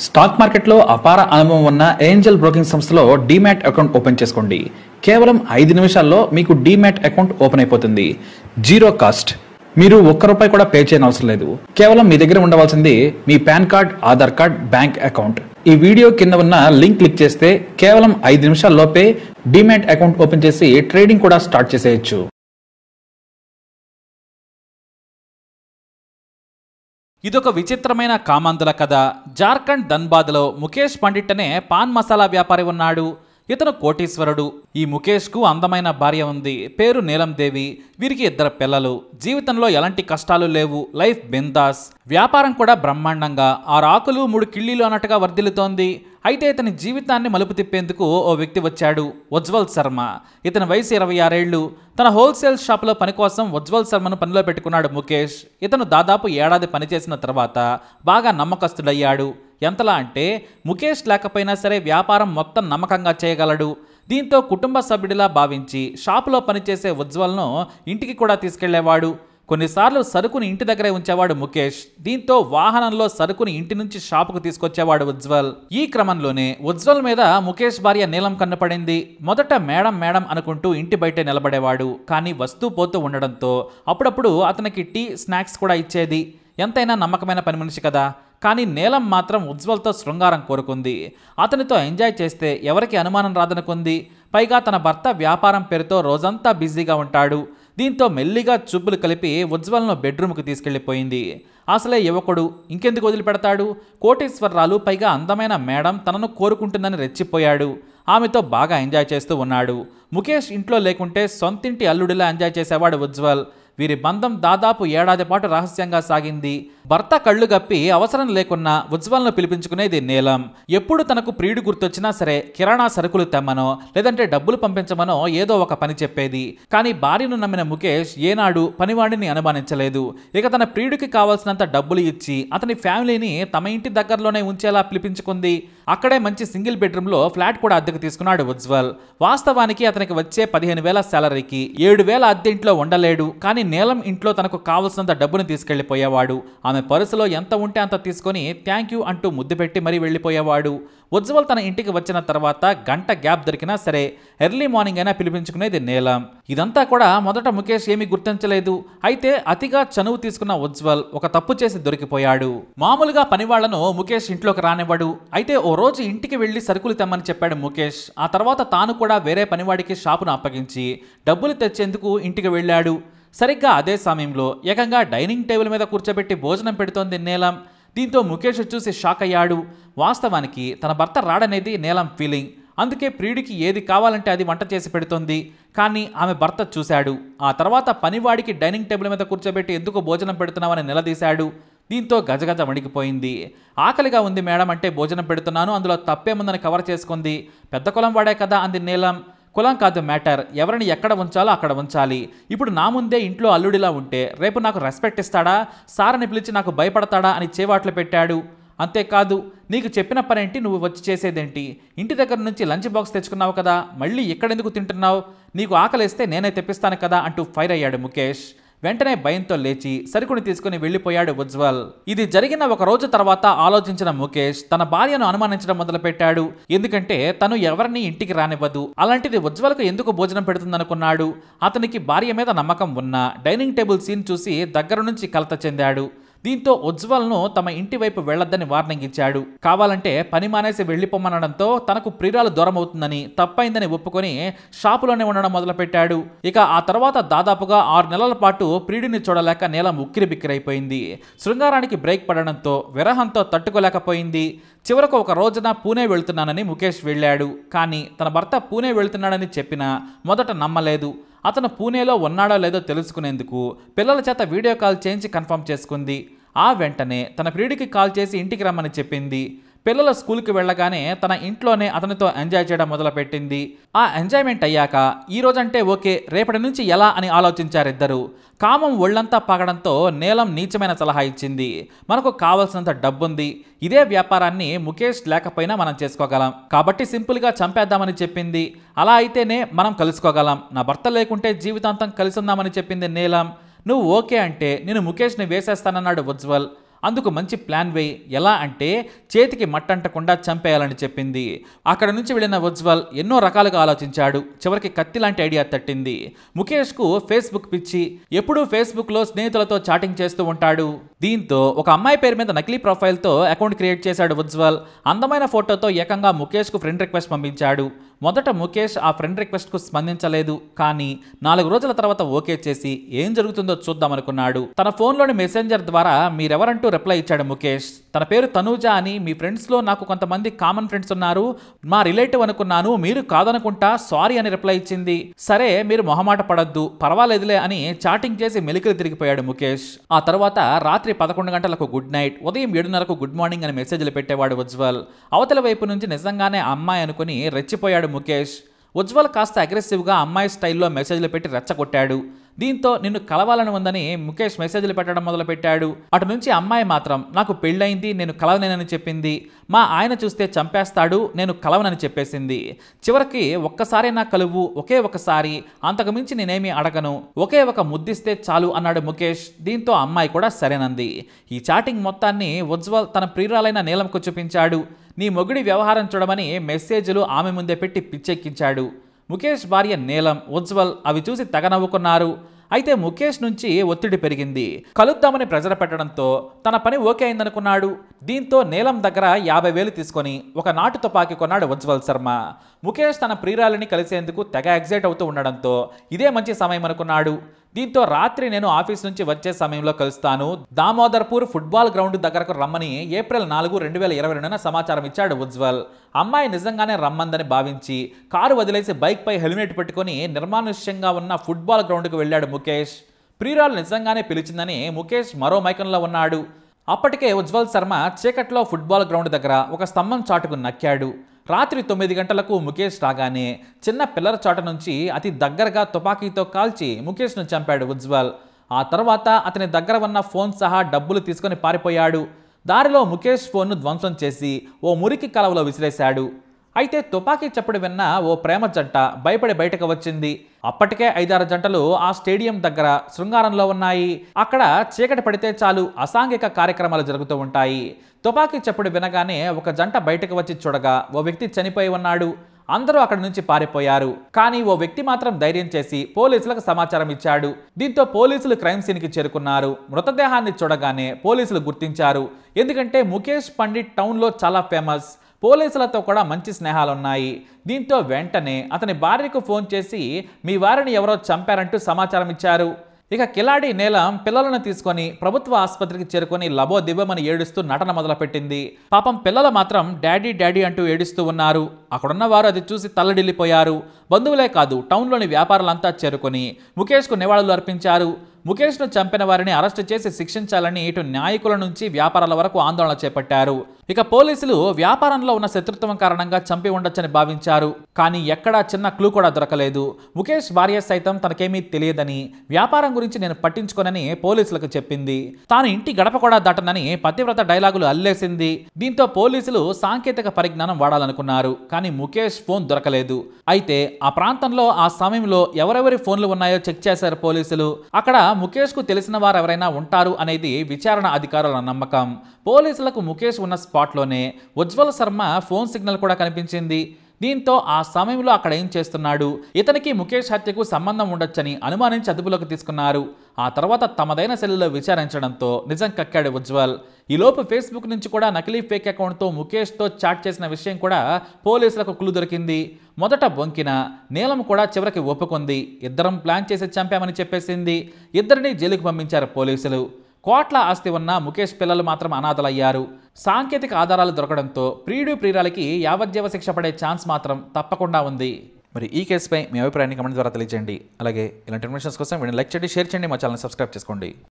stock మార్కెట్లో అపార అనుభవం ఉన్న ఏంజల్ బ్రోకింగ్ సంస్థలో డీమ్యాట్ అకౌంట్ ఓపెన్ చేసుకోండి కేవలం ఐదు నిమిషాల్లో మీకు డీమ్యాట్ అకౌంట్ ఓపెన్ అయిపోతుంది జీరో కాస్ట్ మీరు ఒక్క రూపాయి కూడా పే చేయని అవసరం లేదు కేవలం మీ దగ్గర ఉండవలసింది మీ PAN card Aadhaar card bank account ఈ వీడియో కింద ఉన్న లింక్ క్లిక్ చేస్తే కేవలం ఐదు నిమిషాల్లోపే డీమ్యాట్ అకౌంట్ ఓపెన్ చేసి ట్రేడింగ్ కూడా స్టార్ట్ చేసేయచ్చు ఇదొక విచిత్రమైన కామాంధుల కథ జార్ఖండ్ ధన్బాద్లో ముఖేష్ పండిట్ అనే పాన్ మసాలా వ్యాపారి ఉన్నాడు ఇతను కోటీశ్వరుడు ఈ ముఖేష్కు అందమైన భార్య ఉంది పేరు నీలం దేవి వీరికి ఇద్దరు పిల్లలు జీవితంలో ఎలాంటి కష్టాలు లేవు లైఫ్ బిందాస్ వ్యాపారం కూడా బ్రహ్మాండంగా ఆరు ఆకులు మూడు కిళ్ళీలు అన్నట్టుగా వర్ధిల్లుతోంది అయితే ఇతని జీవితాన్ని మలుపు తిప్పేందుకు ఓ వ్యక్తి వచ్చాడు ఉజ్వల్ శర్మ ఇతని వయసు ఇరవై ఆరేళ్లు తన హోల్సేల్ షాపులో పని కోసం ఉజ్వల్ శర్మను పనిలో పెట్టుకున్నాడు ముఖేష్ ఇతను దాదాపు ఏడాది పనిచేసిన తర్వాత బాగా నమ్మకస్తుడయ్యాడు ఎంతలా అంటే ముఖేష్ లేకపోయినా సరే వ్యాపారం మొత్తం నమ్మకంగా చేయగలడు దీంతో కుటుంబ సభ్యుడిలా భావించి షాపులో పనిచేసే ఉజ్వల్ను ఇంటికి కూడా తీసుకెళ్లేవాడు కొన్నిసార్లు సరుకుని ఇంటి దగ్గరే ఉంచేవాడు ముఖేష్ దీంతో వాహనంలో సరుకుని ఇంటి నుంచి షాపుకు తీసుకొచ్చేవాడు ఉజ్వల్ ఈ క్రమంలోనే ఉజ్వల్ మీద ముఖేష్ భార్య నీలం కన్నుపడింది మొదట మేడం మేడం అనుకుంటూ ఇంటి బయటే నిలబడేవాడు కానీ వస్తూ పోతూ ఉండడంతో అప్పుడప్పుడు అతనికి టీ స్నాక్స్ కూడా ఇచ్చేది ఎంతైనా నమ్మకమైన పని మనిషి కదా కానీ నీలం మాత్రం ఉజ్వల్తో శృంగారం కోరుకుంది అతనితో ఎంజాయ్ చేస్తే ఎవరికి అనుమానం రాదనుకుంది పైగా తన భర్త వ్యాపారం పేరుతో రోజంతా బిజీగా ఉంటాడు దీంతో మెల్లిగా చుబ్బులు కలిపి ఉజ్వల్ను బెడ్రూమ్కి తీసుకెళ్లిపోయింది అసలే యువకుడు ఇంకెందుకు వదిలిపెడతాడు కోటేశ్వరరాలు పైగా అందమైన మేడం తనను కోరుకుంటుందని రెచ్చిపోయాడు ఆమెతో బాగా ఎంజాయ్ చేస్తూ ఉన్నాడు ముఖేష్ ఇంట్లో లేకుంటే సొంతింటి అల్లుడిలా ఎంజాయ్ చేసేవాడు ఉజ్వల్ వీరి బంధం దాదాపు ఏడాది పాటు రహస్యంగా సాగింది భర్త కళ్ళు గప్పి అవసరం లేకున్నా ఉజ్వల్ను పిలిపించుకునేది నీలం ఎప్పుడు తనకు ప్రియుడు గుర్తొచ్చినా సరే కిరాణా సరుకులు తెమ్మనో లేదంటే డబ్బులు పంపించమనో ఏదో ఒక పని చెప్పేది కానీ భార్యను నమ్మిన ముఖేష్ ఏనాడు పనివాడిని అనుమానించలేదు ఇక తన ప్రియుడికి కావాల్సినంత డబ్బులు ఇచ్చి అతని ఫ్యామిలీని తమ ఇంటి దగ్గరలోనే ఉంచేలా పిలిపించుకుంది అక్కడే మంచి సింగిల్ బెడ్రూమ్లో ఫ్లాట్ కూడా అద్దెకు తీసుకున్నాడు ఉజ్వల్ వాస్తవానికి అతనికి వచ్చే పదిహేను వేల శాలరీకి ఏడు వేల అద్దె ఇంట్లో ఉండలేడు కానీ నీలం ఇంట్లో తనకు కావలసినంత డబ్బును తీసుకెళ్లిపోయేవాడు ఆమె పరుసులో ఎంత ఉంటే అంత తీసుకొని థ్యాంక్ యూ అంటూ ముద్దు పెట్టి మరీ వెళ్ళిపోయేవాడు ఉజ్వల్ తన ఇంటికి వచ్చిన తర్వాత గంట గ్యాప్ దొరికినా సరే ఎర్లీ మార్నింగ్ అయినా పిలిపించుకునేది నీలం ఇదంతా కూడా మొదట ముఖేష్ ఏమీ గుర్తించలేదు అయితే అతిగా చనువు తీసుకున్న ఉజ్వల్ ఒక తప్పు చేసి దొరికిపోయాడు మామూలుగా పనివాళ్లను ముఖేష్ ఇంట్లోకి రానివ్వడు అయితే ఓ రోజు ఇంటికి వెళ్లి సరుకులు తెమ్మని చెప్పాడు ముఖేష్ ఆ తర్వాత తాను కూడా వేరే పనివాడికి షాపును అప్పగించి డబ్బులు తెచ్చేందుకు ఇంటికి వెళ్ళాడు సరిగ్గా అదే సమయంలో ఏకంగా డైనింగ్ టేబుల్ మీద కూర్చోబెట్టి భోజనం పెడుతోంది నీలం దీంతో ముఖేష్ చూసి షాక్ అయ్యాడు వాస్తవానికి తన భర్త రాడనేది నీలం ఫీలింగ్ అందుకే ప్రియుడికి ఏది కావాలంటే అది వంట చేసి పెడుతోంది కానీ ఆమె భర్త చూశాడు ఆ తర్వాత పనివాడికి డైనింగ్ టేబుల్ మీద కూర్చోబెట్టి ఎందుకు భోజనం పెడుతున్నావని నిలదీశాడు దీంతో గజగజ వణికిపోయింది ఆకలిగా ఉంది మేడం అంటే భోజనం పెడుతున్నాను అందులో తప్పేముందని కవర్ చేసుకుంది పెద్ద కులం వాడే కదా అంది నీలం కులం కాదు మ్యాటర్ ఎవరిని ఎక్కడ ఉంచాలో అక్కడ ఉంచాలి ఇప్పుడు నా ముందే ఇంట్లో అల్లుడిలా ఉంటే రేపు నాకు రెస్పెక్ట్ ఇస్తాడా సారని పిలిచి నాకు భయపడతాడా అని చేవాట్లు పెట్టాడు అంతేకాదు నీకు చెప్పిన పనేంటి నువ్వు వచ్చి చేసేదేంటి ఇంటి దగ్గర నుంచి లంచ్ బాక్స్ తెచ్చుకున్నావు కదా మళ్ళీ ఎక్కడెందుకు తింటున్నావు నీకు ఆకలిస్తే నేనే తెప్పిస్తాను కదా అంటూ ఫైర్ అయ్యాడు ముఖేష్ వెంటనే భయంతో లేచి సరుకుని తీసుకుని వెళ్లిపోయాడు ఉజ్వల్ ఇది జరిగిన ఒక రోజు తర్వాత ఆలోచించిన ముఖేష్ తన భార్యను అనుమానించడం మొదలుపెట్టాడు ఎందుకంటే తను ఎవరిని ఇంటికి రానివ్వదు అలాంటిది ఉజ్వల్కు ఎందుకు భోజనం పెడుతుందనుకున్నాడు అతనికి భార్య మీద నమ్మకం ఉన్నా డైనింగ్ టేబుల్ సీన్ చూసి దగ్గర నుంచి కలత చెందాడు దీంతో ఉజ్వల్ను తమ ఇంటి వైపు వెళ్లొద్దని వార్నింగ్ ఇచ్చాడు కావాలంటే పని మానేసి వెళ్లిపోమనడంతో తనకు ప్రియురాలు దూరం అవుతుందని తప్పైందని ఒప్పుకొని షాపులోనే ఉండడం మొదలుపెట్టాడు ఇక ఆ తర్వాత దాదాపుగా ఆరు నెలల పాటు ప్రియుడిని చూడలేక నీలం ఉక్కిరి బిక్కిరైపోయింది శృంగారానికి బ్రేక్ పడడంతో విరహంతో తట్టుకోలేకపోయింది చివరకు ఒక రోజున పూణే వెళ్తున్నానని ముఖేష్ వెళ్ళాడు కానీ తన భర్త పూణే వెళ్తున్నాడని చెప్పినా మొదట నమ్మలేదు అతను పూణేలో ఉన్నాడో లేదో తెలుసుకునేందుకు పిల్లల చేత వీడియో కాల్ చేయించి కన్ఫర్మ్ చేసుకుంది ఆ వెంటనే తన ప్రియుడికి కాల్ చేసి ఇంటికి రమ్మని చెప్పింది పిల్లలు స్కూల్కి వెళ్ళగానే తన ఇంట్లోనే అతనితో ఎంజాయ్ చేయడం మొదలుపెట్టింది ఆ ఎంజాయ్మెంట్ అయ్యాక ఈ రోజంటే ఓకే రేపటి నుంచి ఎలా అని ఆలోచించారిద్దరు కామం ఒళ్ళంతా పాగడంతో నీలం నీచమైన సలహా ఇచ్చింది మనకు కావలసినంత డబ్బుంది ఇదే వ్యాపారాన్ని ముఖేష్ లేకపోయినా మనం చేసుకోగలం కాబట్టి సింపుల్గా చంపేద్దామని చెప్పింది అలా అయితేనే మనం కలుసుకోగలం నా భర్త లేకుంటే జీవితాంతం కలిసి ఉందామని చెప్పింది నీలం నువ్వు ఓకే అంటే నేను ముఖేష్ని వేసేస్తానన్నాడు ఉజ్వల్ అందుకు మంచి ప్లాన్ వేయి ఎలా అంటే చేతికి మట్టంటకుండా చంపేయాలని చెప్పింది అక్కడ నుంచి వెళ్ళిన ఉజ్వల్ ఎన్నో రకాలుగా ఆలోచించాడు చివరికి కత్తి లాంటి ఐడియా తట్టింది ముఖేష్కు ఫేస్బుక్ పిచ్చి ఎప్పుడూ ఫేస్బుక్లో స్నేహితులతో చాటింగ్ చేస్తూ ఉంటాడు దీంతో ఒక అమ్మాయి పేరు మీద నకిలీ ప్రొఫైల్తో అకౌంట్ క్రియేట్ చేశాడు ఉజ్వల్ అందమైన ఫోటోతో ఏకంగా ముఖేష్కు ఫ్రెండ్ రిక్వెస్ట్ పంపించాడు మొదట ముఖేష్ ఆ ఫ్రెండ్ రిక్వెస్ట్కు స్పందించలేదు కానీ నాలుగు రోజుల తర్వాత ఓకే చేసి ఏం జరుగుతుందో చూద్దామనుకున్నాడు తన ఫోన్లోని మెసెంజర్ ద్వారా మీరెవరంటూ రిప్లై ఇచ్చాడు ముఖేష్ తన పేరు తనూజ అని మీ ఫ్రెండ్స్లో నాకు కొంతమంది కామన్ ఫ్రెండ్స్ ఉన్నారు మా రిలేటివ్ అనుకున్నాను మీరు కాదనుకుంటా సారీ అని రిప్లై ఇచ్చింది సరే మీరు మొహమాట పడద్దు పర్వాలేదులే అని చాటింగ్ చేసి మెలికలు తిరిగిపోయాడు ముఖేష్ ఆ తర్వాత రాత్రి పదకొండు గంటలకు గుడ్ నైట్ ఉదయం ఏడున్నరకు గుడ్ మార్నింగ్ అని మెసేజ్లు పెట్టేవాడు ఉజ్వల్ అవతల వైపు నుంచి నిజంగానే అమ్మాయి అనుకుని రెచ్చిపోయాడు ముఖేష్ ఉజ్వల్ కాస్త అగ్రెసివ్గా అమ్మాయి స్టైల్లో మెసేజ్లు పెట్టి రెచ్చగొట్టాడు దీంతో నిన్ను కలవాలని ఉందని ముఖేష్ మెసేజ్లు పెట్టడం మొదలుపెట్టాడు అటు నుంచి అమ్మాయి మాత్రం నాకు పెళ్ళయింది నేను కలవనేనని చెప్పింది మా ఆయన చూస్తే చంపేస్తాడు నేను కలవనని చెప్పేసింది చివరికి ఒక్కసారి నా కలువు ఒకే ఒకసారి అంతకుమించి నేనేమీ అడగను ఒకే ఒక ముద్దిస్తే చాలు అన్నాడు ముఖేష్ దీంతో అమ్మాయి కూడా సరేనంది ఈ చాటింగ్ మొత్తాన్ని ఉజ్వల్ తన ప్రియురాలైన నీలంకు చూపించాడు నీ మొగుడి వ్యవహారం చూడమని మెసేజ్లు ఆమె ముందే పెట్టి పిచ్చెక్కించాడు ముఖేష్ భార్య నీలం ఉజ్వల్ అవి చూసి తెగ నవ్వుకున్నారు అయితే ముఖేష్ నుంచి ఒత్తిడి పెరిగింది కలుద్దామని ప్రెజర్ పెట్టడంతో తన పని ఓకే అయిందనుకున్నాడు దీంతో నీలం దగ్గర యాభై వేలు తీసుకొని ఒక నాటు తుపాకీ కొన్నాడు ఉజ్వల్ శర్మ ముఖేష్ తన ప్రియురాలిని కలిసేందుకు తెగ ఎగ్జైట్ అవుతూ ఉండడంతో ఇదే మంచి సమయం అనుకున్నాడు దీంతో రాత్రి నేను ఆఫీస్ నుంచి వచ్చే సమయంలో కలుస్తాను దామోదర్పూర్ ఫుట్బాల్ గ్రౌండ్ దగ్గరకు రమ్మని ఏప్రిల్ నాలుగు రెండు వేల ఇరవై రెండున సమాచారం ఇచ్చాడు ఉజ్వల్ అమ్మాయి నిజంగానే రమ్మందని భావించి కారు వదిలేసి బైక్పై హెల్మెట్ పెట్టుకుని నిర్మానుష్యంగా ఉన్న ఫుట్బాల్ గ్రౌండ్కు వెళ్ళాడు ముఖేష్ ప్రియురాలు నిజంగానే పిలిచిందని ముఖేష్ మరో మైకంలో ఉన్నాడు అప్పటికే ఉజ్వల్ శర్మ చీకట్లో ఫుట్బాల్ గ్రౌండ్ దగ్గర ఒక స్తంభం చాటుకు నక్కాడు రాత్రి తొమ్మిది గంటలకు ముఖేష్ రాగానే చిన్న పిల్లల చాట నుంచి అతి దగ్గరగా తుపాకీతో కాల్చి ముఖేష్ను చంపాడు ఉజ్వల్ ఆ తర్వాత అతని దగ్గర ఉన్న ఫోన్ సహా డబ్బులు తీసుకొని పారిపోయాడు దారిలో ముఖేష్ ఫోన్ను ధ్వంసం చేసి ఓ మురికి కలవలో విసిరేశాడు అయితే తుపాకీ చప్పుడు విన్న ఓ ప్రేమ జంట భయపడి బయటకు వచ్చింది అప్పటికే ఐదారు జంటలు ఆ స్టేడియం దగ్గర శృంగారంలో ఉన్నాయి అక్కడ చీకటి పడితే చాలు అసాంఘిక కార్యక్రమాలు జరుగుతూ ఉంటాయి తుపాకీ చప్పుడు వినగానే ఒక జంట బయటకు వచ్చి చూడగా ఓ వ్యక్తి చనిపోయి ఉన్నాడు అందరూ అక్కడి నుంచి పారిపోయారు కానీ ఓ వ్యక్తి మాత్రం ధైర్యం చేసి పోలీసులకు సమాచారం ఇచ్చాడు దీంతో పోలీసులు క్రైమ్ సీన్కి చేరుకున్నారు మృతదేహాన్ని చూడగానే పోలీసులు గుర్తించారు ఎందుకంటే ముఖేష్ పండిట్ టౌన్లో చాలా ఫేమస్ పోలీసులతో కూడా మంచి స్నేహాలున్నాయి దీంతో వెంటనే అతని భార్యకు ఫోన్ చేసి మీ వారిని ఎవరో చంపారంటూ సమాచారం ఇచ్చారు ఇక కిలాడి నీలం పిల్లలను తీసుకొని ప్రభుత్వ ఆసుపత్రికి చేరుకొని లబో దివ్వమని ఏడుస్తూ నటన మొదలుపెట్టింది పాపం పిల్లలు మాత్రం డాడీ డాడీ అంటూ ఏడుస్తూ ఉన్నారు అక్కడున్న వారు అది చూసి తల్లడిల్లిపోయారు బంధువులే కాదు టౌన్లోని వ్యాపారులంతా చేరుకొని ముఖేష్కు నివాళులు అర్పించారు ముఖేష్ను చంపిన వారిని అరెస్టు చేసి శిక్షించాలని ఇటు న్యాయకుల నుంచి వ్యాపారాల వరకు ఆందోళన చేపట్టారు ఇక పోలీసులు వ్యాపారంలో ఉన్న శత్రుత్వం కారణంగా చంపి ఉండొచ్చని భావించారు కానీ ఎక్కడా చిన్న క్లూ కూడా దొరకలేదు ముఖేష్ భార్య సైతం తనకేమీ తెలియదని వ్యాపారం గురించి నేను పట్టించుకోనని పోలీసులకు చెప్పింది తాను ఇంటి గడప కూడా దాటనని పతివ్రత డైలాగులు అల్లేసింది దీంతో పోలీసులు సాంకేతిక పరిజ్ఞానం వాడాలనుకున్నారు కానీ ముఖేష్ ఫోన్ దొరకలేదు అయితే ఆ ప్రాంతంలో ఆ సమయంలో ఎవరెవరి ఫోన్లు ఉన్నాయో చెక్ చేశారు పోలీసులు అక్కడ ముఖేష్ కు తెలిసిన వారు ఎవరైనా ఉంటారు అనేది విచారణ అధికారుల నమ్మకం పోలీసులకు ముఖేష్ ఉన్న స్పాట్లోనే ఉజ్వల్ శర్మ ఫోన్ సిగ్నల్ కూడా కనిపించింది దీంతో ఆ సమయంలో అక్కడ ఏం చేస్తున్నాడు ఇతనికి ముఖేష్ హత్యకు సంబంధం ఉండొచ్చని అనుమానించి అదుపులోకి తీసుకున్నారు ఆ తర్వాత తమదైన శైలిలో విచారించడంతో నిజం కక్కాడు ఉజ్వల్ ఈలోపు ఫేస్బుక్ నుంచి కూడా నకిలీ ఫేక్ అకౌంట్తో ముఖేష్తో చాట్ చేసిన విషయం కూడా పోలీసులకు క్లూ దొరికింది మొదట బొంకిన నీలం కూడా చివరికి ఒప్పుకుంది ఇద్దరం ప్లాన్ చేసి చంపామని చెప్పేసింది ఇద్దరిని జైలుకు పంపించారు పోలీసులు కోట్ల ఆస్తి ఉన్న ముఖేష్ పిల్లలు మాత్రం అనాథలయ్యారు సాంకేతిక ఆధారాలు దొరకడంతో ప్రియుడు ప్రియురాలకి యావజ్జీవ శిక్ష పడే ఛాన్స్ మాత్రం తప్పకుండా ఉంది మరి ఈ కేసుపై మీ అభిప్రాయాన్ని కమెంట్ ద్వారా తెలియజేయండి అలాగే ఇలాంటి ఇన్ఫర్మేషన్స్ కోసం వీడిని లైక్ చేయండి షేర్ చేయండి మా ఛానల్ సబ్స్క్రైబ్ చేసుకోండి